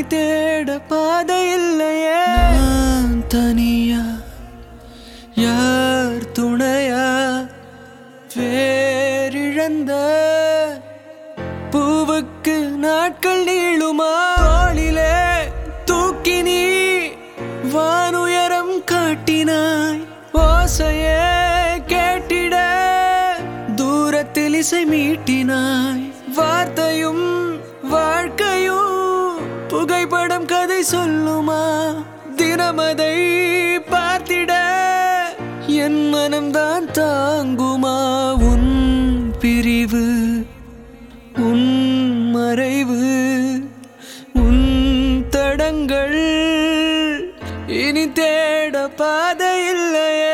தேட பாதை இல்லையே நான் தனியா யார் துணையா வேறிழந்த பூவுக்கு நாட்கள் நீளுமா தோளிலே தூக்கி நீ வானுயரம் காட்டினாய் ஓசையே கேட்டிட தூரத்தில் இசை மீட்டினாய் வார்த்தையும் வாழ்க்கையும் புகைப்படம் கதை சொல்லுமா தினமதை பார்த்திட என் மனம்தான் தாங்குமா உன் பிரிவு உன் மறைவு உன் தடங்கள் இனி தேட பாதை இல்லையே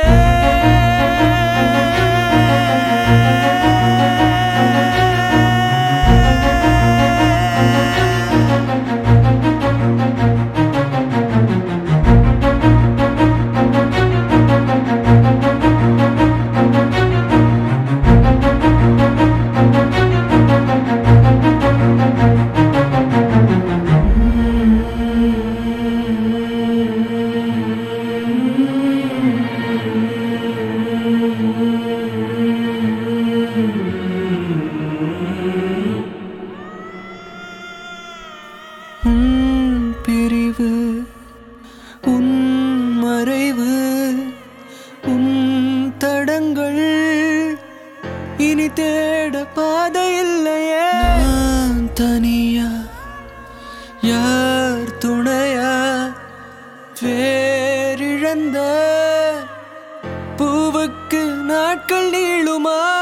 உன் பிரிவு உன் மறைவு உன் தடங்கள் இனி தேட பாதை இல்லையே நான் தனியா யார் துணையா வேறிழந்த பூவுக்கு நாட்கள் நீளுமா